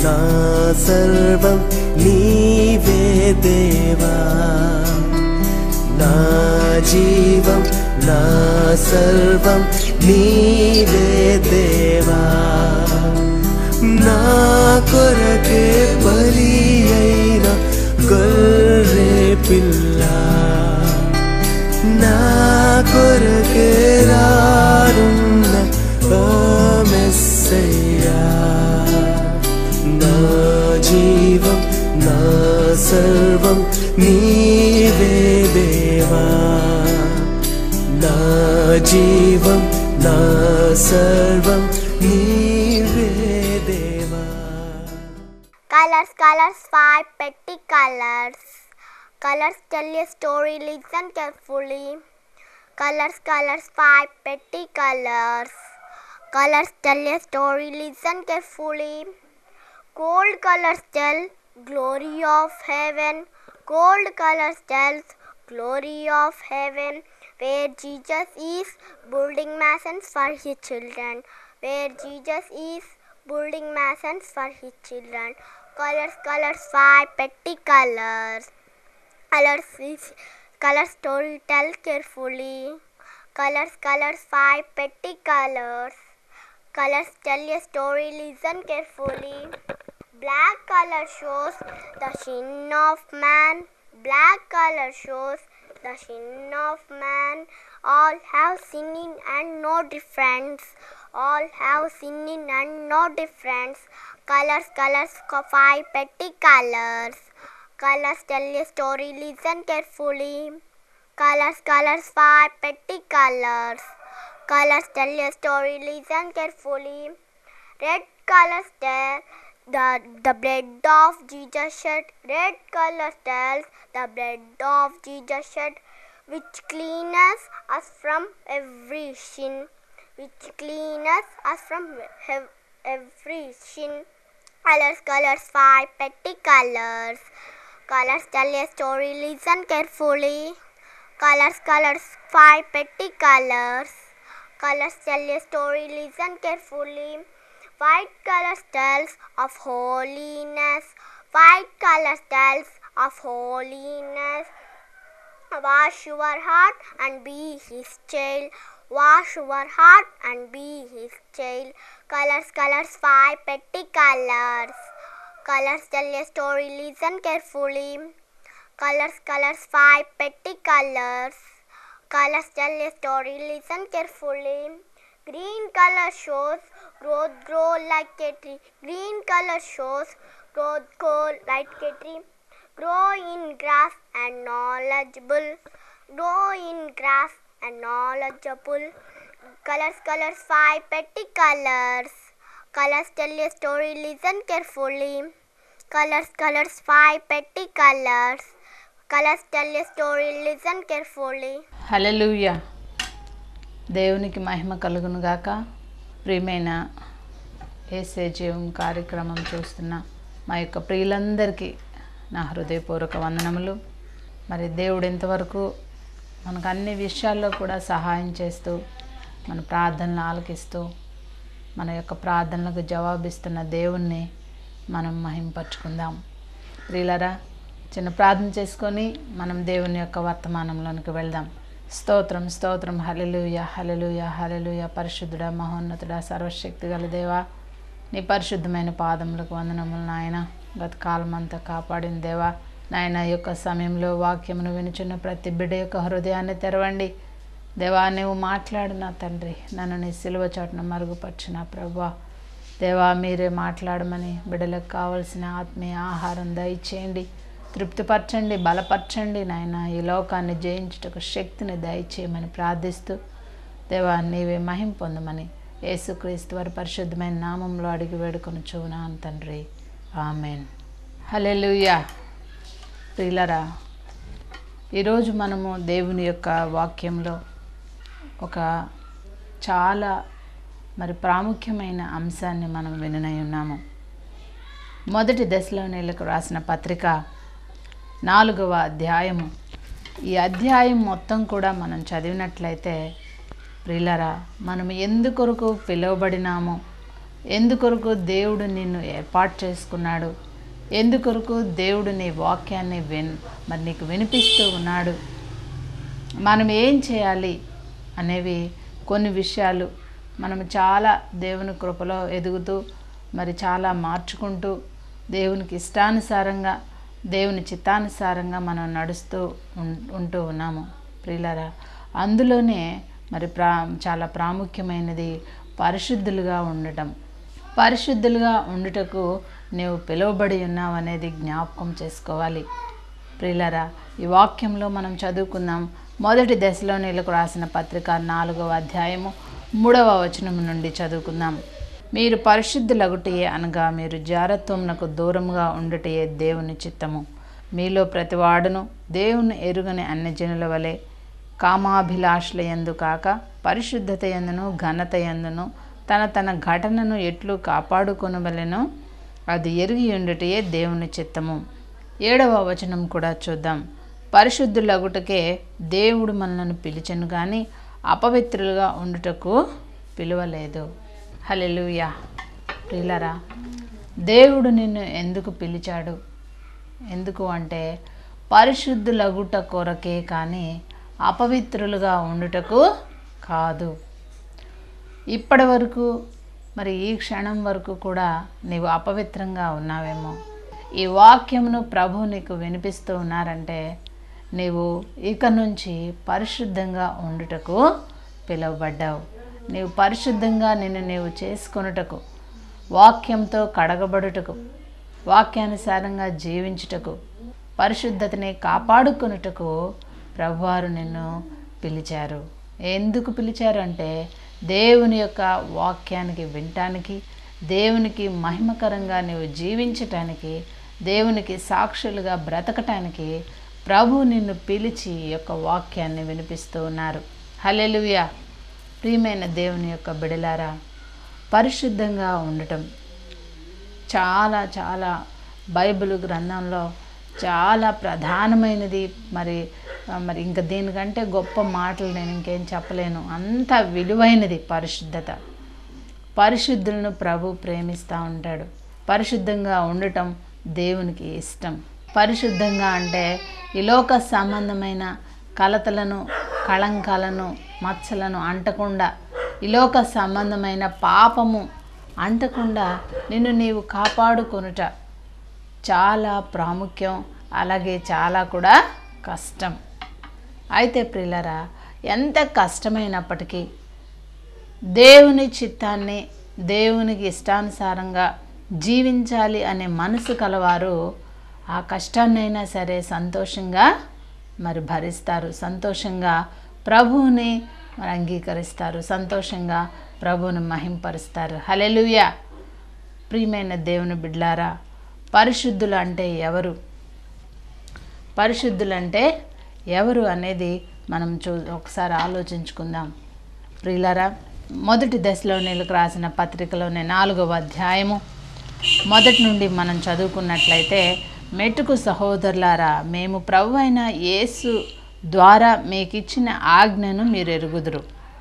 నా సర్వం నీవే దేవా నా జీవం నా సర్వం నీవే దేవా నా కొరకే బలి అయిన గొర్రె పిల్ల నా కొరకే రానున్న ఓ మెస్సయ్యా నా జీవం నా సర్వం నీవే దేవా నా జీవం నా సర్వం నీవే దేవా Colors, colors, five petty colors. Colors tell a story, listen carefully. Colors, colors, five petty colors. Colors tell a story, listen carefully. Gold colors tell glory of heaven. Gold colors tells glory of heaven. Where Jesus is building mansions for his children. Where Jesus is building mansions for his children. Colors, colors, five petty colors. Colors is color story tell carefully. Colors, colors, five petty colors. Colors tell a story, listen carefully. Black color shows the sin of man. Black color shows the sin of man. All have sinned and no difference. All have sinned and no difference. Colors, colors, co- five petty colors. Colors tell a story, listen carefully. Colors, colors, five petty colors. Colors tell a story, listen carefully. Red colors tell the, the blood of Jesus shed. Red colors tells the blood of Jesus shed, which cleans us from every sin. Which cleans us from hev- every sin. Colors, colors, five petty colors. Colors tell a story, listen carefully. Colors, colors, five petty colors. Colors tell a story, listen carefully. White colors tells of holiness. White colors tells of holiness. Wash your heart and be his child. Wash your heart and be his child. Colors, colors, five petty colors. Colors tell a story, listen carefully. Colors, colors, five petty colors. Colors tell a story, listen carefully. Green color shows growth grow like a tree. Green color shows growth grow like a tree. Grow in grass and knowledgeable. Grow in grass and knowledgeable. Colors, colors, five petty colors. Colors tell a story, listen carefully. Colors, colors, five petty colors. Colors tell a story, listen carefully. హలలుయ దేవునికి మహిమ కలుగును గాక ప్రియమైన ఏసే జీవం కార్యక్రమం చూస్తున్న మా యొక్క ప్రియులందరికీ నా హృదయపూర్వక వందనములు మరి దేవుడు ఎంతవరకు మనకు అన్ని విషయాల్లో కూడా సహాయం చేస్తూ మన ప్రార్థనలు ఆలకిస్తూ మన యొక్క ప్రార్థనలకు జవాబిస్తున్న దేవుణ్ణి మనం మహింపరచుకుందాం ప్రియులరా చిన్న ప్రార్థన చేసుకొని మనం దేవుని యొక్క వర్తమానంలోనికి వెళ్దాం స్తోత్రం స్తోత్రం హలలుయ హలలుయ హలలుయ పరిశుద్ధుడ మహోన్నతుడ సర్వశక్తి గల దేవా నీ పరిశుద్ధమైన పాదములకు వందనములు నాయన గత కాలం అంతా కాపాడిన దేవా నాయన ఈ యొక్క సమయంలో వాక్యమును వినుచున్న ప్రతి బిడ్డ యొక్క హృదయాన్ని తెరవండి దేవా నువ్వు మాట్లాడు నా తండ్రి నన్ను నీ సిలువ చాటున మరుగుపరిచిన ప్రభా దేవా మీరే మాట్లాడమని బిడ్డలకు కావలసిన ఆత్మీయ ఆహారం దయచేయండి తృప్తిపరచండి బలపరచండి నాయన ఈ లోకాన్ని జయించుటకు శక్తిని దయచేయమని ప్రార్థిస్తూ దేవా నీవే మహిం పొందమని యేసుక్రీస్తు వారి పరిశుద్ధమైన నామంలో అడిగి వేడుకొని చూనాను తండ్రి ఆమెన్ హలెలుయా ప్రియులరా ఈరోజు మనము దేవుని యొక్క వాక్యంలో ఒక చాలా మరి ప్రాముఖ్యమైన అంశాన్ని మనం విననై ఉన్నాము మొదటి దశలో నీళ్ళకు రాసిన పత్రిక నాలుగవ అధ్యాయము ఈ అధ్యాయం మొత్తం కూడా మనం చదివినట్లయితే ప్రియులరా మనం ఎందుకొరకు పిలువబడినామో ఎందుకొరకు దేవుడు నిన్ను ఏర్పాటు చేసుకున్నాడు ఎందుకొరకు దేవుడు నీ వాక్యాన్ని విన్ మరి నీకు వినిపిస్తూ ఉన్నాడు మనం ఏం చేయాలి అనేవి కొన్ని విషయాలు మనం చాలా దేవుని కృపలో ఎదుగుతూ మరి చాలా మార్చుకుంటూ దేవునికి ఇష్టానుసారంగా దేవుని చిత్తానుసారంగా మనం నడుస్తూ ఉం- ఉంటూ ఉన్నాము ప్రియులరా అందులోనే మరి ప్రా చాలా ప్రాముఖ్యమైనది పరిశుద్ధులుగా ఉండటం పరిశుద్ధులుగా ఉండుటకు నీవు పిలువబడి ఉన్నావు అనేది జ్ఞాపకం చేసుకోవాలి ప్రియులరా ఈ వాక్యంలో మనం చదువుకుందాం మొదటి దశలో నీళ్ళకు రాసిన పత్రిక నాలుగవ అధ్యాయము మూడవ వచనం నుండి చదువుకుందాం మీరు పరిశుద్ధులగుటయే అనగా మీరు జారత్వమునకు దూరముగా ఉండుటయే దేవుని చిత్తము మీలో ప్రతివాడును దేవుని ఎరుగని అన్యజనుల వలె కామాభిలాషల యందు కాక పరిశుద్ధత ఎందును ఘనత ఎందును తన తన ఘటనను ఎట్లు కాపాడుకొనవలెనో అది ఎరిగి ఉండుటయే దేవుని చిత్తము ఏడవ వచనం కూడా చూద్దాం పరిశుద్ధులగుటకే దేవుడు మనలను పిలిచెను కానీ అపవిత్రులుగా ఉండుటకు పిలువలేదు హల్లెలూయా ప్రియులరా దేవుడు నిన్ను ఎందుకు పిలిచాడు ఎందుకు అంటే పరిశుద్ధులగుట కొరకే కానీ అపవిత్రులుగా ఉండుటకు కాదు ఇప్పటి వరకు మరి ఈ క్షణం వరకు కూడా నీవు అపవిత్రంగా ఉన్నావేమో ఈ వాక్యమును ప్రభు నీకు వినిపిస్తూ ఉన్నారంటే నీవు ఇక నుంచి పరిశుద్ధంగా ఉండుటకు పిలువబడ్డావు నీవు పరిశుద్ధంగా నిన్ను నీవు చేసుకొనుటకు వాక్యంతో కడగబడుటకు వాక్యానుసారంగా జీవించుటకు పరిశుద్ధతని కాపాడుకొనుటకు ప్రభువారు నిన్ను పిలిచారు ఎందుకు పిలిచారు అంటే దేవుని యొక్క వాక్యానికి వినటానికి దేవునికి మహిమకరంగా నీవు జీవించటానికి దేవునికి సాక్షులుగా బ్రతకటానికి ప్రభు నిన్ను పిలిచి ఈ యొక్క వాక్యాన్ని వినిపిస్తూ ఉన్నారు హల్లెలూయా ప్రియమైన దేవుని యొక్క బిడలారా పరిశుద్ధంగా ఉండటం చాలా చాలా బైబిల్ గ్రంథంలో చాలా ప్రధానమైనది మరి ఆ, మరి ఇంకా దీనికంటే గొప్ప మాటలు నేను ఇంకేం చెప్పలేను అంత విలువైనది పరిశుద్ధత పరిశుద్ధులను ప్రభు ప్రేమిస్తూ ఉంటాడు పరిశుద్ధంగా ఉండటం దేవునికి ఇష్టం పరిశుద్ధంగా అంటే ఈ లోక సంబంధమైన కలతలను కళంకాలను మచ్చలను అంటకుండా ఈ లోక సంబంధమైన పాపము అంటకుండా నిన్ను నీవు కాపాడుకొనుట చాలా ప్రాముఖ్యం అలాగే చాలా కూడా కష్టం అయితే ప్రిల్లరా ఎంత కష్టమైనప్పటికీ దేవుని చిత్తాన్ని దేవునికి ఇష్టానుసారంగా జీవించాలి అనే మనసు కలవారు ఆ కష్టాన్నైనా సరే సంతోషంగా మరి భరిస్తారు సంతోషంగా ప్రభువుని మరి అంగీకరిస్తారు సంతోషంగా ప్రభువుని మహింపరుస్తారు హలెలుయా ప్రియమైన దేవుని బిడ్లారా పరిశుద్ధులు అంటే ఎవరు పరిశుద్ధులంటే ఎవరు అనేది మనం చూ ఒకసారి ఆలోచించుకుందాం ప్రియులరా మొదటి దశలో నీళ్ళకు రాసిన పత్రికలోని నాలుగవ అధ్యాయము మొదటి నుండి మనం చదువుకున్నట్లయితే మెట్టుకు సహోదరులారా మేము ప్రభు అయిన యేసు ద్వారా మీకు ఇచ్చిన ఆజ్ఞను మీరు ఎరుగుదురు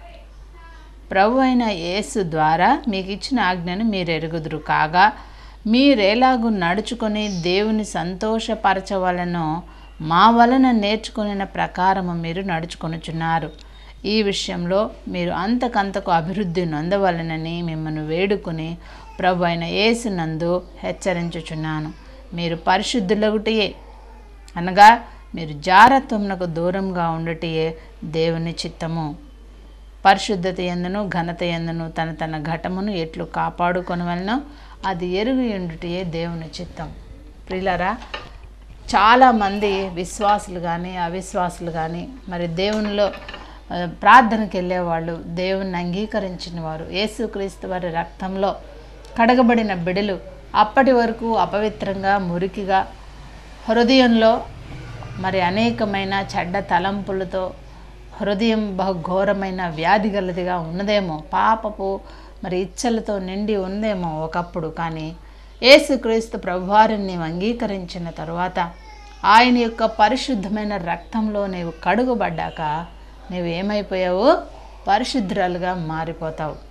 ప్రభు అయిన యేసు ద్వారా మీకు ఇచ్చిన ఆజ్ఞను మీరు ఎరుగుదురు కాగా మీరేలాగు నడుచుకొని దేవుని సంతోషపరచవలనో మా వలన నేర్చుకున్న ప్రకారము మీరు నడుచుకొనుచున్నారు ఈ విషయంలో మీరు అంతకంతకు అభివృద్ధి నొందవలనని మిమ్మల్ని వేడుకొని ప్రభు అయిన యేసునందు హెచ్చరించుచున్నాను మీరు పరిశుద్ధులగుటయే అనగా మీరు జారత్వమునకు దూరంగా ఉండటయే దేవుని చిత్తము పరిశుద్ధత ఎందును ఘనత ఎందును తన తన ఘటమును ఎట్లు కాపాడుకొనవలనో అది ఎరుగు ఉండుటయే దేవుని చిత్తం ప్రియులరా చాలామంది విశ్వాసులు కానీ అవిశ్వాసులు కానీ మరి దేవునిలో ఆ, ప్రార్థనకి వెళ్ళేవాళ్ళు దేవుణ్ణి అంగీకరించిన వారు యేసుక్రీస్తు వారి రక్తంలో కడగబడిన బిడలు అప్పటి వరకు అపవిత్రంగా మురికిగా హృదయంలో మరి అనేకమైన చెడ్డ తలంపులతో హృదయం బహుఘోరమైన వ్యాధి గలదిగా ఉన్నదేమో పాపపు మరి ఇచ్చలతో నిండి ఉందేమో ఒకప్పుడు కానీ యేసుక్రీస్తు ప్రభువారిని నీవు అంగీకరించిన తరువాత ఆయన యొక్క పరిశుద్ధమైన రక్తంలో నీవు కడుగుబడ్డాక నీవు ఏమైపోయావు పరిశుద్ధురాలుగా మారిపోతావు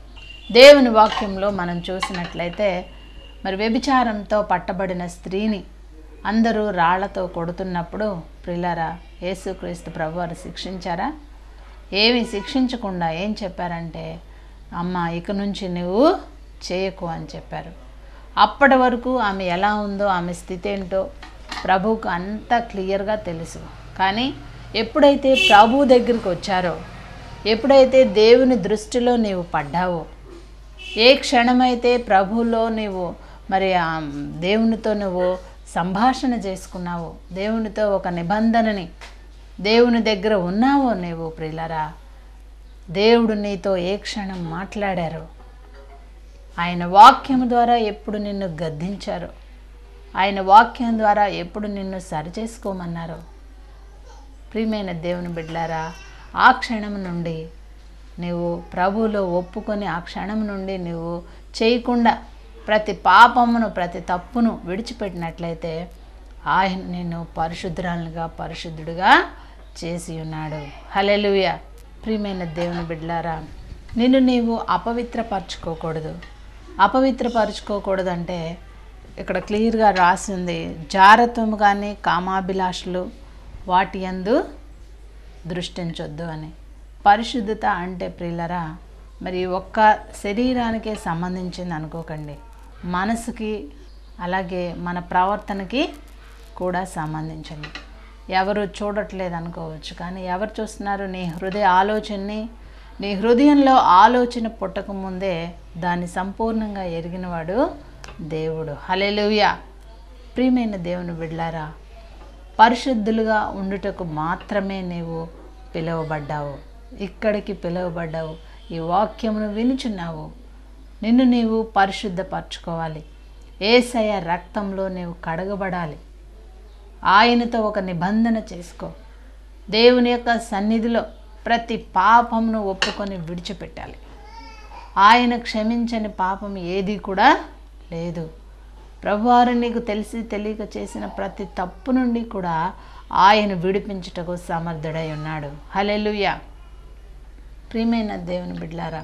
దేవుని వాక్యంలో మనం చూసినట్లయితే మరి వ్యభిచారంతో పట్టబడిన స్త్రీని అందరూ రాళ్లతో కొడుతున్నప్పుడు ప్రిల్లరా యేసుక్రీస్తు ప్రభువారు శిక్షించారా ఏమి శిక్షించకుండా ఏం చెప్పారంటే అమ్మ ఇక నుంచి నువ్వు చేయకు అని చెప్పారు అప్పటి వరకు ఆమె ఎలా ఉందో ఆమె స్థితి ఏంటో ప్రభువుకు అంతా క్లియర్గా తెలుసు కానీ ఎప్పుడైతే ప్రభు దగ్గరికి వచ్చారో ఎప్పుడైతే దేవుని దృష్టిలో నీవు పడ్డావో ఏ క్షణమైతే ప్రభువులో నీవు మరి ఆ దేవునితో నువ్వు సంభాషణ చేసుకున్నావో దేవునితో ఒక నిబంధనని దేవుని దగ్గర ఉన్నావో నీవు ప్రియులరా దేవుడు నీతో ఏ క్షణం మాట్లాడారో ఆయన వాక్యం ద్వారా ఎప్పుడు నిన్ను గద్దించారో ఆయన వాక్యం ద్వారా ఎప్పుడు నిన్ను సరిచేసుకోమన్నారో ప్రియమైన దేవుని బిడ్డలారా ఆ క్షణం నుండి నీవు ప్రభువులో ఒప్పుకొని ఆ క్షణం నుండి నువ్వు చేయకుండా ప్రతి పాపమును ప్రతి తప్పును విడిచిపెట్టినట్లయితే ఆయన నిన్ను పరిశుద్ధురాలుగా పరిశుద్ధుడిగా చేసి ఉన్నాడు హలెలుయ ప్రియమైన దేవుని బిడ్డలారా నిన్ను నీవు అపవిత్రపరచుకోకూడదు అపవిత్రపరచుకోకూడదు అంటే ఇక్కడ క్లియర్గా రాసి ఉంది జారత్వము కానీ కామాభిలాషలు వాటి యందు దృష్టించొద్దు అని పరిశుద్ధత అంటే ప్రియులరా మరి ఒక్క శరీరానికే సంబంధించింది అనుకోకండి మనసుకి అలాగే మన ప్రవర్తనకి కూడా సంబంధించింది ఎవరు చూడట్లేదు అనుకోవచ్చు కానీ ఎవరు చూస్తున్నారు నీ హృదయ ఆలోచనని నీ హృదయంలో ఆలోచన పుట్టక ముందే దాన్ని సంపూర్ణంగా ఎరిగినవాడు దేవుడు హలెలుయ ప్రియమైన దేవుని బిడ్లారా పరిశుద్ధులుగా ఉండుటకు మాత్రమే నీవు పిలువబడ్డావు ఇక్కడికి పిలువబడ్డావు ఈ వాక్యమును వినుచున్నావు నిన్ను నీవు పరిశుద్ధపరచుకోవాలి ఏసయ రక్తంలో నీవు కడగబడాలి ఆయనతో ఒక నిబంధన చేసుకో దేవుని యొక్క సన్నిధిలో ప్రతి పాపమును ఒప్పుకొని విడిచిపెట్టాలి ఆయన క్షమించని పాపం ఏది కూడా లేదు ప్రభువారు నీకు తెలిసి తెలియక చేసిన ప్రతి తప్పు నుండి కూడా ఆయన విడిపించుటకు సమర్థుడై ఉన్నాడు హలెలుయ ప్రియమైన దేవుని బిడ్లారా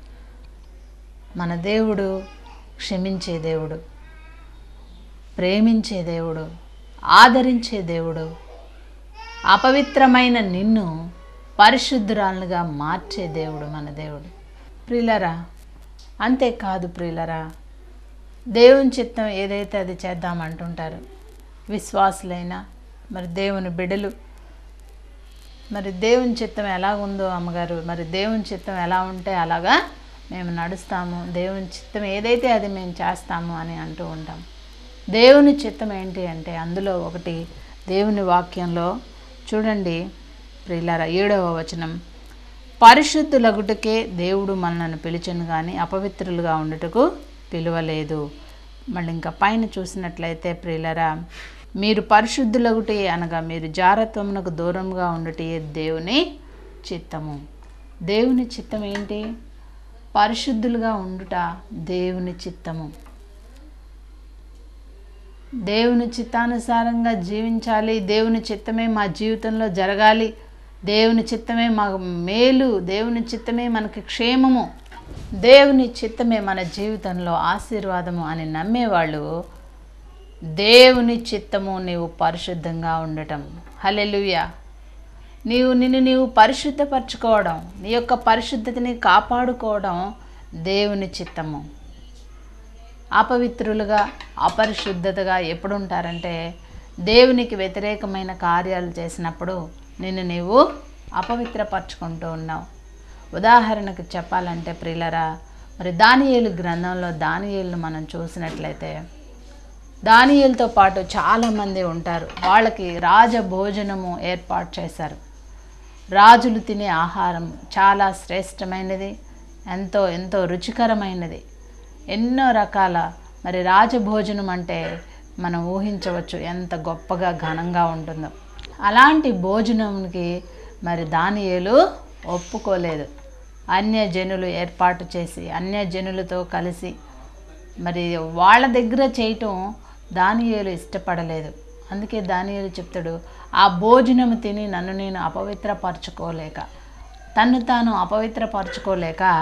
మన దేవుడు క్షమించే దేవుడు ప్రేమించే దేవుడు ఆదరించే దేవుడు అపవిత్రమైన నిన్ను పరిశుద్ధురాలుగా మార్చే దేవుడు మన దేవుడు ప్రియులరా అంతేకాదు ప్రియులరా దేవుని చిత్తం ఏదైతే అది చేద్దామంటుంటారు విశ్వాసులైనా మరి దేవుని బిడలు మరి దేవుని చిత్తం ఎలా ఉందో అమ్మగారు మరి దేవుని చిత్తం ఎలా ఉంటే అలాగా మేము నడుస్తాము దేవుని చిత్తం ఏదైతే అది మేము చేస్తాము అని అంటూ ఉంటాం దేవుని చిత్తం ఏంటి అంటే అందులో ఒకటి దేవుని వాక్యంలో చూడండి ప్రియులారా ఏడవ వచనం పరిశుద్ధులగుటకే దేవుడు మనల్ని పిలిచను కానీ అపవిత్రులుగా ఉండుటకు పిలువలేదు మళ్ళీ ఇంకా పైన చూసినట్లయితే ప్రియులరా మీరు పరిశుద్ధులగుటే అనగా మీరు జారత్వమునకు దూరంగా ఉండుటే దేవుని చిత్తము దేవుని చిత్తం ఏంటి పరిశుద్ధులుగా ఉండుట దేవుని చిత్తము దేవుని చిత్తానుసారంగా జీవించాలి దేవుని చిత్తమే మా జీవితంలో జరగాలి దేవుని చిత్తమే మాకు మేలు దేవుని చిత్తమే మనకి క్షేమము దేవుని చిత్తమే మన జీవితంలో ఆశీర్వాదము అని నమ్మేవాళ్ళు దేవుని చిత్తము నీవు పరిశుద్ధంగా ఉండటం హలెలుయ నీవు నిన్ను నీవు పరిశుద్ధపరచుకోవడం నీ యొక్క పరిశుద్ధతని కాపాడుకోవడం దేవుని చిత్తము అపవిత్రులుగా అపరిశుద్ధతగా ఎప్పుడు ఉంటారంటే దేవునికి వ్యతిరేకమైన కార్యాలు చేసినప్పుడు నిన్ను నీవు అపవిత్రపరచుకుంటూ ఉన్నావు ఉదాహరణకు చెప్పాలంటే ప్రియులరా మరి దానియేలు గ్రంథంలో దానియేలును మనం చూసినట్లయితే దానియేలుతో పాటు చాలామంది ఉంటారు వాళ్ళకి రాజభోజనము ఏర్పాటు చేశారు రాజులు తినే ఆహారం చాలా శ్రేష్టమైనది ఎంతో ఎంతో రుచికరమైనది ఎన్నో రకాల మరి రాజభోజనం అంటే మనం ఊహించవచ్చు ఎంత గొప్పగా ఘనంగా ఉంటుందో అలాంటి భోజనంకి మరి దానియేలు ఒప్పుకోలేదు అన్యజనులు ఏర్పాటు చేసి అన్యజనులతో కలిసి మరి వాళ్ళ దగ్గర చేయటం దానియేలు ఇష్టపడలేదు అందుకే దానియేలు చెప్తాడు ఆ భోజనం తిని నన్ను నేను అపవిత్రపరచుకోలేక తన్ను తాను అపవిత్రపరచుకోలేక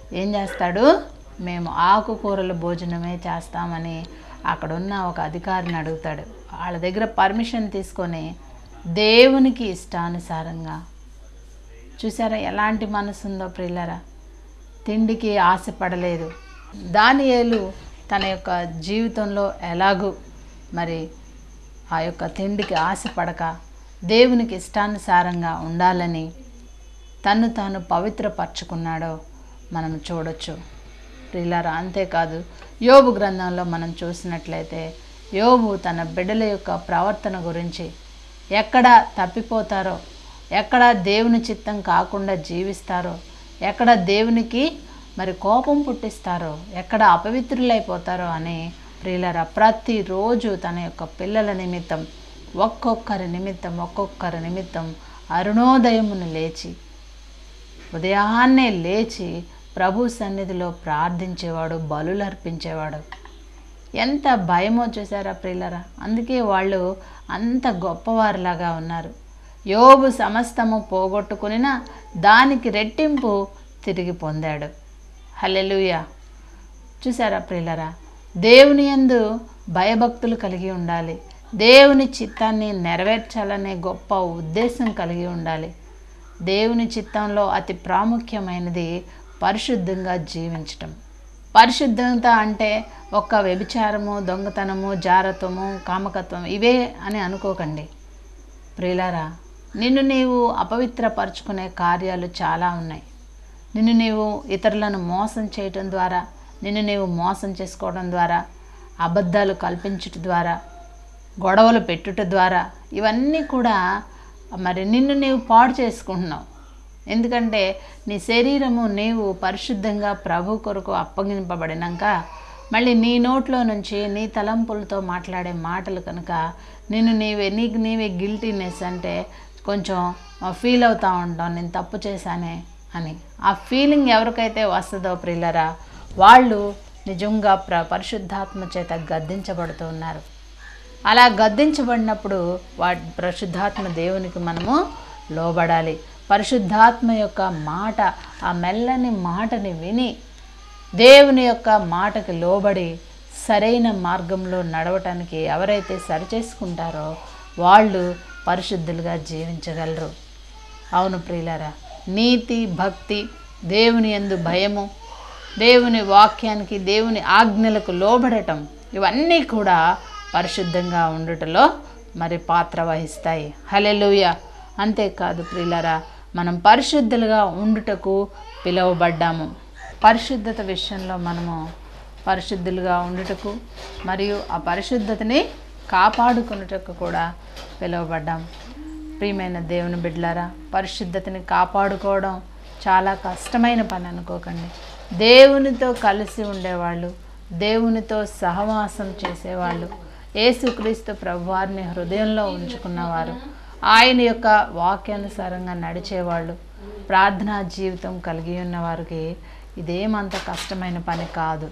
ఏం చేస్తాడు మేము ఆకుకూరల భోజనమే చేస్తామని అక్కడున్న ఒక అధికారిని అడుగుతాడు వాళ్ళ దగ్గర పర్మిషన్ తీసుకొని దేవునికి ఇష్టానుసారంగా చూసారా ఎలాంటి మనసు ఉందో ప్రిల్లరా తిండికి ఆశపడలేదు దానియేలు తన యొక్క జీవితంలో ఎలాగూ మరి ఆ యొక్క తిండికి ఆశపడక దేవునికి ఇష్టానుసారంగా ఉండాలని తను తాను పవిత్రపరచుకున్నాడో మనం చూడొచ్చు ప్రియులారా అంతేకాదు యోబు గ్రంథంలో మనం చూసినట్లయితే యోబు తన బిడ్డల యొక్క ప్రవర్తన గురించి ఎక్కడ తప్పిపోతారో ఎక్కడ దేవుని చిత్తం కాకుండా జీవిస్తారో ఎక్కడ దేవునికి మరి కోపం పుట్టిస్తారో ఎక్కడ అపవిత్రులైపోతారో అని ప్రియులరా ప్రతిరోజు తన యొక్క పిల్లల నిమిత్తం ఒక్కొక్కరి నిమిత్తం ఒక్కొక్కరి నిమిత్తం అరుణోదయమును లేచి ఉదయాన్నే లేచి ప్రభు సన్నిధిలో ప్రార్థించేవాడు బలులు అర్పించేవాడు ఎంత భయమో చూసారా ప్రియులరా అందుకే వాళ్ళు అంత గొప్పవారిలాగా ఉన్నారు యోబు సమస్తము పోగొట్టుకునినా దానికి రెట్టింపు తిరిగి పొందాడు హల్లెలూయా చూసారా ప్రియులరా దేవుని యందు భయభక్తులు కలిగి ఉండాలి దేవుని చిత్తాన్ని నెరవేర్చాలనే గొప్ప ఉద్దేశం కలిగి ఉండాలి దేవుని చిత్తంలో అతి ప్రాముఖ్యమైనది పరిశుద్ధంగా జీవించటం పరిశుద్ధత అంటే ఒక్క వ్యభిచారము దొంగతనము జారత్వము కామకత్వం ఇవే అని అనుకోకండి ప్రియులారా నిన్ను నీవు అపవిత్రపరుచుకునే కార్యాలు చాలా ఉన్నాయి నిన్ను నీవు ఇతరులను మోసం చేయటం ద్వారా నిన్ను నీవు మోసం చేసుకోవడం ద్వారా అబద్ధాలు కల్పించుట ద్వారా గొడవలు పెట్టుట ద్వారా ఇవన్నీ కూడా మరి నిన్ను నీవు పాడు చేసుకుంటున్నావు ఎందుకంటే నీ శరీరము నీవు పరిశుద్ధంగా ప్రభు కొరకు అప్పగింపబడినాక మళ్ళీ నీ నోట్లో నుంచి నీ తలంపులతో మాట్లాడే మాటలు కనుక నిన్ను నీవే నీకు నీవే గిల్టీనెస్ అంటే కొంచెం ఫీల్ అవుతూ ఉంటాం నేను తప్పు చేశానే అని ఆ ఫీలింగ్ ఎవరికైతే వస్తుందో ప్రిల్లరా వాళ్ళు నిజంగా ప్ర పరిశుద్ధాత్మ చేత గద్దించబడుతూ ఉన్నారు అలా గద్దించబడినప్పుడు వాటి పరిశుద్ధాత్మ దేవునికి మనము లోబడాలి పరిశుద్ధాత్మ యొక్క మాట ఆ మెల్లని మాటని విని దేవుని యొక్క మాటకి లోబడి సరైన మార్గంలో నడవటానికి ఎవరైతే సరిచేసుకుంటారో వాళ్ళు పరిశుద్ధులుగా జీవించగలరు అవును ప్రియులారా నీతి భక్తి దేవుని యందు భయము దేవుని వాక్యానికి దేవుని ఆజ్ఞలకు లోబడటం ఇవన్నీ కూడా పరిశుద్ధంగా ఉండుటలో మరి పాత్ర వహిస్తాయి హలెలుయ అంతేకాదు ప్రియులరా మనం పరిశుద్ధులుగా ఉండుటకు పిలువబడ్డాము పరిశుద్ధత విషయంలో మనము పరిశుద్ధులుగా ఉండుటకు మరియు ఆ పరిశుద్ధతని కాపాడుకున్నటకు కూడా పిలువబడ్డాం ప్రియమైన దేవుని బిడ్డలారా పరిశుద్ధతని కాపాడుకోవడం చాలా కష్టమైన పని అనుకోకండి దేవునితో కలిసి ఉండేవాళ్ళు దేవునితో సహవాసం చేసేవాళ్ళు యేసుక్రీస్తు ప్రభువారిని హృదయంలో ఉంచుకున్నవారు ఆయన యొక్క వాక్యానుసారంగా నడిచేవాళ్ళు ప్రార్థనా జీవితం కలిగి ఉన్న వారికి ఇదేమంత కష్టమైన పని కాదు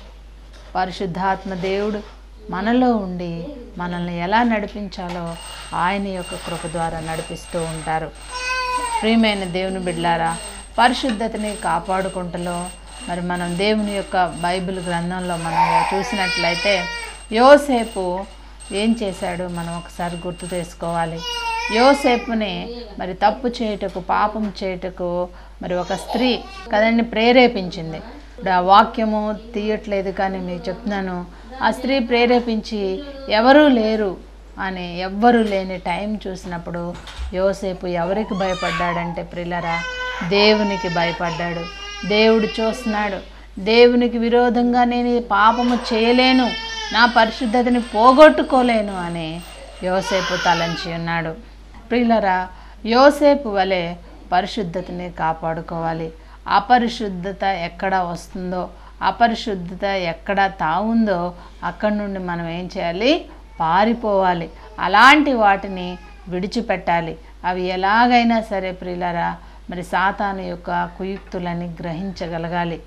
పరిశుద్ధాత్మ దేవుడు మనలో ఉండి మనల్ని ఎలా నడిపించాలో ఆయన యొక్క కృప ద్వారా నడిపిస్తూ ఉంటారు ప్రియమైన దేవుని బిడ్లారా పరిశుద్ధతని కాపాడుకుంటలో మరి మనం దేవుని యొక్క బైబిల్ గ్రంథంలో మనం చూసినట్లయితే యోసేపు ఏం చేశాడు మనం ఒకసారి గుర్తు చేసుకోవాలి యోసేపుని మరి తప్పు చేయుటకు పాపం చేయుటకు మరి ఒక స్త్రీ కదండి ప్రేరేపించింది ఇప్పుడు ఆ వాక్యము తీయట్లేదు కానీ మీకు చెప్తున్నాను ఆ స్త్రీ ప్రేరేపించి ఎవరూ లేరు అని ఎవ్వరూ లేని టైం చూసినప్పుడు యోసేపు ఎవరికి భయపడ్డాడంటే ప్రిల్లరా దేవునికి భయపడ్డాడు దేవుడు చూస్తున్నాడు దేవునికి విరోధంగా నేను ఈ పాపము చేయలేను నా పరిశుద్ధతని పోగొట్టుకోలేను అని యోసేపు తలంచి ఉన్నాడు ప్రియులరా యోసేపు వలె పరిశుద్ధతని కాపాడుకోవాలి అపరిశుద్ధత ఎక్కడ వస్తుందో అపరిశుద్ధత ఎక్కడ తావుందో అక్కడి నుండి మనం ఏం చేయాలి పారిపోవాలి అలాంటి వాటిని విడిచిపెట్టాలి అవి ఎలాగైనా సరే ప్రియులరా మరి సాతాను యొక్క కుయుక్తులని గ్రహించగలగాలి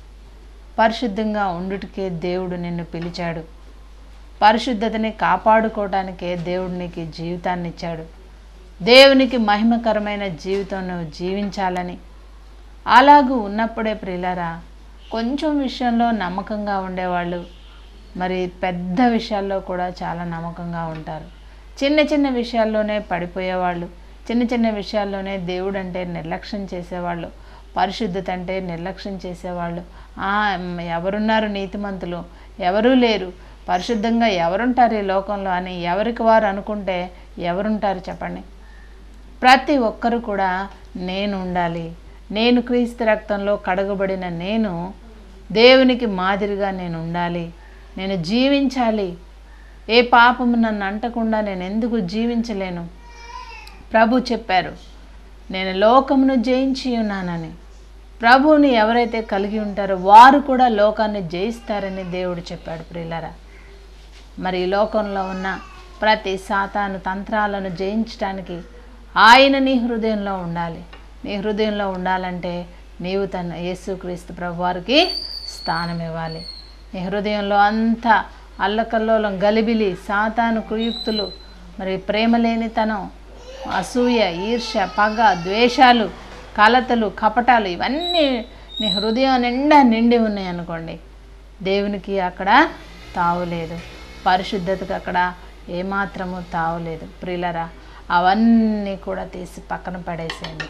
పరిశుద్ధంగా ఉండుటకే దేవుడు నిన్ను పిలిచాడు పరిశుద్ధతని కాపాడుకోవడానికే దేవుడు నీకు జీవితాన్ని ఇచ్చాడు దేవునికి మహిమకరమైన జీవితం నువ్వు జీవించాలని అలాగూ ఉన్నప్పుడే ప్రియులరా కొంచెం విషయంలో నమ్మకంగా ఉండేవాళ్ళు మరి పెద్ద విషయాల్లో కూడా చాలా నమ్మకంగా ఉంటారు చిన్న చిన్న విషయాల్లోనే పడిపోయేవాళ్ళు చిన్న చిన్న విషయాల్లోనే దేవుడు అంటే నిర్లక్ష్యం చేసేవాళ్ళు పరిశుద్ధత అంటే నిర్లక్ష్యం చేసేవాళ్ళు "ఆ, మ్, ఎవరున్నారు నీతిమంతులు ఎవరూ లేరు పరిశుద్ధంగా ఎవరుంటారు ఈ లోకంలో అని ఎవరికి వారు అనుకుంటే ఎవరుంటారు చెప్పండి ప్రతి ఒక్కరు కూడా నేను ఉండాలి నేను క్రీస్తు రక్తంలో కడగబడిన నేను దేవునికి మాదిరిగా నేను ఉండాలి నేను జీవించాలి ఏ పాపము నన్ను అంటకుండా నేను ఎందుకు జీవించలేను ప్రభు చెప్పారు నేను లోకమును జయించి ఉన్నానని ప్రభువుని ఎవరైతే కలిగి ఉంటారో వారు కూడా లోకాన్ని జయిస్తారని దేవుడు చెప్పాడు ప్రియులరా మరి ఈ లోకంలో ఉన్న ప్రతి సాతాను తంత్రాలను జయించడానికి ఆయన నీ హృదయంలో ఉండాలి నీ హృదయంలో ఉండాలంటే నీవు తన యేసుక్రీస్తు ప్రభు వారికి స్థానం ఇవ్వాలి నీ హృదయంలో అంతా అల్లకల్లోలం గలిబిలి సాతాను కుయుక్తులు మరి ప్రేమ లేనితనం అసూయ ఈర్ష్య పగ ద్వేషాలు కలతలు కపటాలు ఇవన్నీ నీ హృదయం నిండా నిండి ఉన్నాయి అనుకోండి దేవునికి అక్కడ తావులేదు పరిశుద్ధతకు అక్కడ ఏమాత్రము తావులేదు ప్రియులరా అవన్నీ కూడా తీసి పక్కన పడేసేయండి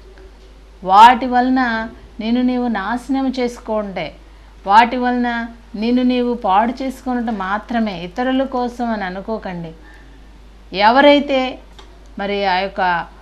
వాటి వలన నిన్ను నీవు నాశనం చేసుకుంటే వాటి వలన నిన్ను నీవు పాడు చేసుకున్నట్టు మాత్రమే ఇతరుల కోసం అని అనుకోకండి ఎవరైతే మరి ఆ యొక్క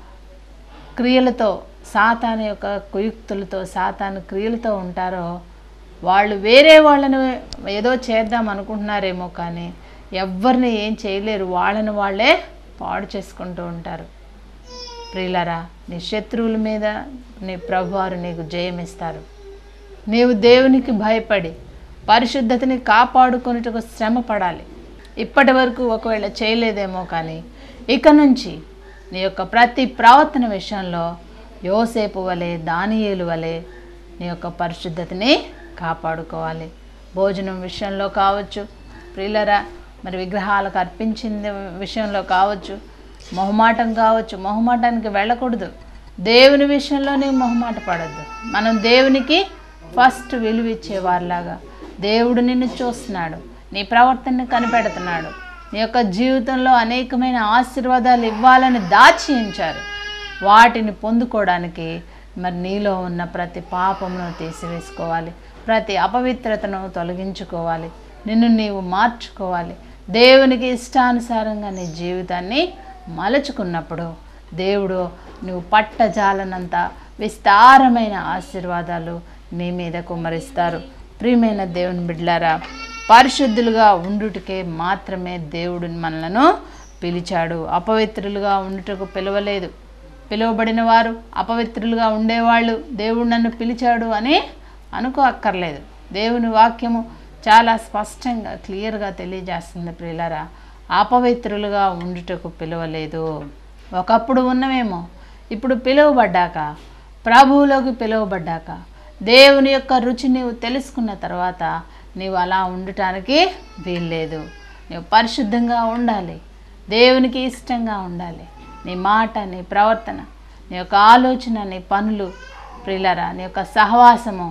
క్రియలతో సాతాను యొక్క కుయుక్తులతో సాతాను క్రియలతో ఉంటారో వాళ్ళు వేరే వాళ్ళని ఏదో చేద్దాం అనుకుంటున్నారేమో కానీ ఎవరిని ఏం చేయలేరు వాళ్ళని వాళ్ళే పాడు చేసుకుంటూ ఉంటారు ప్రియులరా నీ శత్రువుల మీద నీ ప్రభువారు నీకు జయమిస్తారు నీవు దేవునికి భయపడి పరిశుద్ధతని కాపాడుకొనుటకు శ్రమ పడాలి ఇప్పటి వరకు ఒకవేళ చేయలేదేమో కానీ ఇక నుంచి నీ యొక్క ప్రతి ప్రవర్తన విషయంలో యోసేపు వలె దానియేలు వలె నీ యొక్క పరిశుద్ధతని కాపాడుకోవాలి భోజనం విషయంలో కావచ్చు ప్రియులరా మరి విగ్రహాలకు అర్పించింది విషయంలో కావచ్చు మొహమాటం కావచ్చు మొహమాటానికి వెళ్ళకూడదు దేవుని విషయంలో నీవు మొహమాట పడద్దు మనం దేవునికి ఫస్ట్ విలువ ఇచ్చేవారిలాగా దేవుడు నిన్ను చూస్తున్నాడు నీ ప్రవర్తనని కనిపెడుతున్నాడు నీ యొక్క జీవితంలో అనేకమైన ఆశీర్వాదాలు ఇవ్వాలని దాచి ఉంచారు వాటిని పొందుకోవడానికి మరి నీలో ఉన్న ప్రతి పాపమును తీసివేసుకోవాలి ప్రతి అపవిత్రతను తొలగించుకోవాలి నిన్ను నీవు మార్చుకోవాలి దేవునికి ఇష్టానుసారంగా నీ జీవితాన్ని మలచుకున్నప్పుడు దేవుడు నువ్వు పట్టజాలనంత విస్తారమైన ఆశీర్వాదాలు నీ మీద కుమ్మరిస్తారు ప్రియమైన దేవుని బిడ్లారా పరిశుద్ధులుగా ఉండుటకే మాత్రమే దేవుడు మనలను పిలిచాడు అపవిత్రులుగా ఉండుటకు పిలవలేదు పిలువబడిన వారు అపవిత్రులుగా ఉండేవాళ్ళు దేవుడు నన్ను పిలిచాడు అని అనుకో అక్కర్లేదు దేవుని వాక్యము చాలా స్పష్టంగా క్లియర్గా తెలియజేస్తుంది ప్రియులరా అపవిత్రులుగా ఉండుటకు పిలవలేదు ఒకప్పుడు ఉన్నవేమో ఇప్పుడు పిలువబడ్డాక ప్రభువులోకి పిలువబడ్డాక దేవుని యొక్క రుచి నీవు తెలుసుకున్న తర్వాత నీవు అలా ఉండటానికి వీల్లేదు నీవు పరిశుద్ధంగా ఉండాలి దేవునికి ఇష్టంగా ఉండాలి నీ మాట నీ ప్రవర్తన నీ యొక్క ఆలోచన నీ పనులు ప్రియులరా నీ యొక్క సహవాసము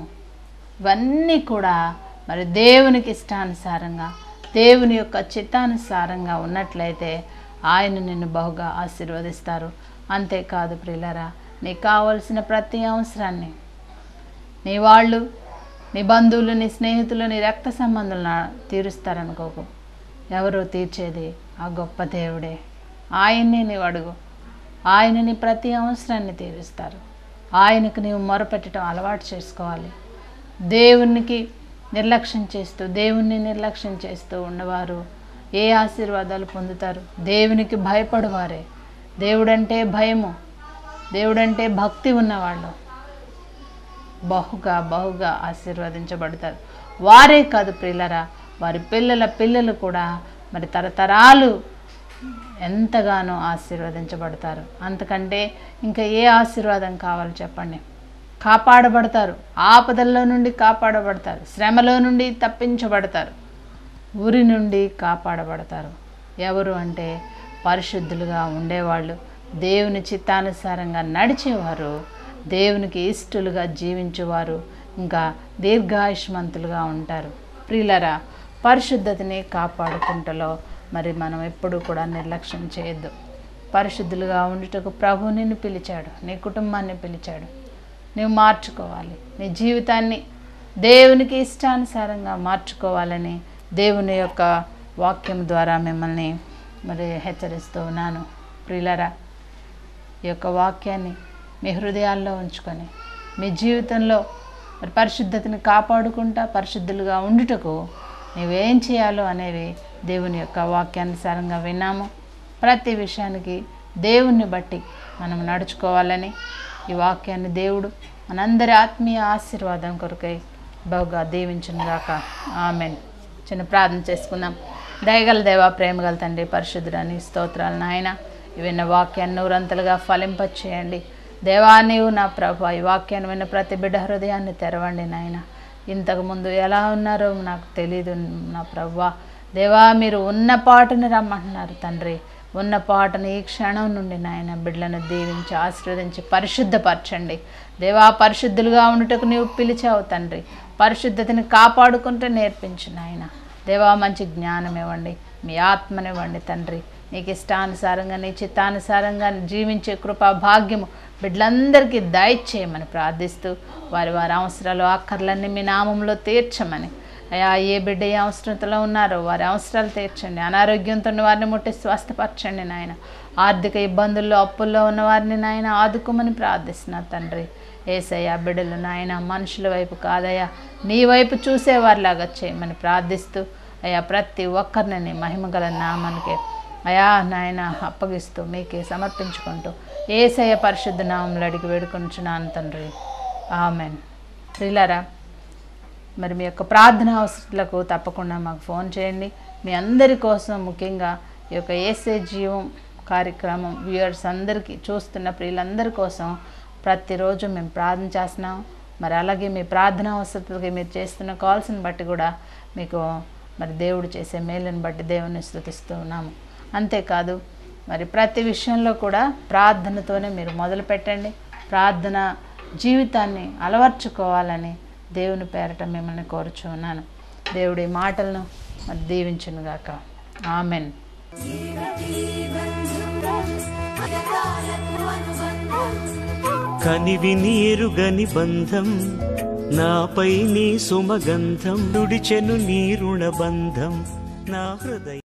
ఇవన్నీ కూడా మరి దేవునికి ఇష్టానుసారంగా దేవుని యొక్క చిత్తానుసారంగా ఉన్నట్లయితే ఆయన నిన్ను బహుగా ఆశీర్వదిస్తారు అంతేకాదు ప్రియులరా నీకు కావలసిన ప్రతి అవసరాన్ని నీ వాళ్ళు నీ బంధువులు నీ స్నేహితులు నీ రక్త సంబంధులను తీరుస్తారనుకోకు ఎవరో తీర్చేది ఆ గొప్ప దేవుడే ఆయన్నే నీవు అడుగు ఆయన నీ ప్రతి అవసరాన్ని తీరుస్తారు ఆయనకు నీవు మొరపెట్టడం అలవాటు చేసుకోవాలి దేవునికి నిర్లక్ష్యం చేస్తూ దేవుణ్ణి నిర్లక్ష్యం చేస్తూ ఉన్నవారు ఏ ఆశీర్వాదాలు పొందుతారు దేవునికి భయపడువారే దేవుడంటే భయము దేవుడంటే భక్తి ఉన్నవాళ్ళు బహుగా బహుగా ఆశీర్వదించబడతారు వారే కాదు పిల్లరా వారి పిల్లల పిల్లలు కూడా మరి తరతరాలు ఎంతగానో ఆశీర్వదించబడతారు అంతకంటే ఇంకా ఏ ఆశీర్వాదం కావాలి చెప్పండి కాపాడబడతారు ఆపదల్లో నుండి కాపాడబడతారు శ్రమలో నుండి తప్పించబడతారు ఊరి నుండి కాపాడబడతారు ఎవరు అంటే పరిశుద్ధులుగా ఉండేవాళ్ళు దేవుని చిత్తానుసారంగా నడిచేవారు దేవునికి ఇష్టలుగా జీవించేవారు ఇంకా దీర్ఘాయుష్మంతులుగా ఉంటారు ప్రియులరా పరిశుద్ధతని కాపాడుకుంటలో మరి మనం ఎప్పుడూ కూడా నిర్లక్ష్యం చేయొద్దు పరిశుద్ధులుగా ఉండుటకు ప్రభు నిన్ను పిలిచాడు నీ కుటుంబాన్ని పిలిచాడు నువ్వు మార్చుకోవాలి నీ జీవితాన్ని దేవునికి ఇష్టానుసారంగా మార్చుకోవాలని దేవుని యొక్క వాక్యం ద్వారా మిమ్మల్ని మరి హెచ్చరిస్తూ ఉన్నాను ప్రియులరా ఈ యొక్క వాక్యాన్ని మీ హృదయాల్లో ఉంచుకొని మీ జీవితంలో మరి పరిశుద్ధతని కాపాడుకుంటా పరిశుద్ధులుగా ఉండుటకు నీవేం చేయాలో అనేవి దేవుని యొక్క వాక్యానుసారంగా విన్నాము ప్రతి విషయానికి దేవుణ్ణి బట్టి మనం నడుచుకోవాలని ఈ వాక్యాన్ని దేవుడు మనందరి ఆత్మీయ ఆశీర్వాదం కొరకై బహుగా దీవించునుగాక ఆమెన్ చిన్న ప్రార్థన చేసుకుందాం దయగల దేవా ప్రేమగల తండ్రి పరిశుద్ధుడని స్తోత్రాలు నాయన విన్న వాక్యాన్ని నూరంతలుగా ఫలింపచేయండి దేవా నీవు నా ప్రభు ఈ వాక్యాన్ని విన్న ప్రతి బిడ్డ హృదయాన్ని తెరవండి నాయన ఇంతకుముందు ఎలా ఉన్నారో నాకు తెలియదు నా ప్రభు దేవా మీరు ఉన్న పాటను రమ్మంటున్నారు తండ్రి ఉన్న పాటను ఈ క్షణం నుండి నాయన బిడ్డలను దీవించి ఆశీర్వదించి పరిశుద్ధపరచండి దేవా పరిశుద్ధులుగా ఉండుటకు నీవు పిలిచావు తండ్రి పరిశుద్ధతని కాపాడుకుంటే నేర్పించు నాయన దేవా మంచి జ్ఞానం ఇవ్వండి మీ ఆత్మనివ్వండి తండ్రి నీకు ఇష్టానుసారంగా నీ చిత్తానుసారంగా జీవించే కృపా భాగ్యము బిడ్డలందరికీ దయచేయమని ప్రార్థిస్తూ వారి వారి అవసరాలు అక్కర్లన్నీ మీ నామంలో తీర్చమని అయా ఏ బిడ్డ ఏ అవసరతలో ఉన్నారో వారి అవసరాలు తీర్చండి అనారోగ్యంతో ఉన్న వారిని ముట్టి స్వస్థపరచండి నాయన ఆర్థిక ఇబ్బందుల్లో అప్పుల్లో ఉన్న వారిని నాయన ఆదుకోమని ప్రార్థిస్తున్నా తండ్రి ఏసయ్య బిడ్డలు నాయన మనుషుల వైపు కాదయ్యా నీ వైపు చూసేవారిలాగా చేయమని ప్రార్థిస్తూ అయ్యా ప్రతి ఒక్కరిని నీ మహిమగల నామానికి అయా నాయన అప్పగిస్తూ మీకే సమర్పించుకుంటూ ఏసయ్య పరిశుద్ధ నామంలో అడిగి వేడుకొంచున్నాను తండ్రి ఆమెన్ ప్రిలరా మరి మీ యొక్క ప్రార్థన అవసరాలకు తప్పకుండా మాకు ఫోన్ చేయండి మీ అందరి కోసం ముఖ్యంగా ఈ యొక్క ఏసే జీవం కార్యక్రమం వ్యూయర్స్ అందరికీ చూస్తున్న ప్రియులందరి కోసం ప్రతిరోజు మేము ప్రార్థన చేస్తున్నాం మరి అలాగే మీ ప్రార్థన అవసరాలకి మీరు చేస్తున్న కాల్స్ని బట్టి కూడా మీకు మరి దేవుడు చేసే మేలుని బట్టి దేవుని స్థుతిస్తూ ఉన్నాము అంతేకాదు మరి ప్రతి విషయంలో కూడా ప్రార్థనతోనే మీరు మొదలు పెట్టండి ప్రార్థన జీవితాన్ని అలవర్చుకోవాలని దేవుని పేరట మిమ్మల్ని కోరుచున్నాను దేవుడి మాటలను మరి దీవించునుగాక ఆమెన్ కనివి నీరుగని బంధం నాపై నీ సుమగంధం నుడిచెను నీ రుణబంధం నా హృదయ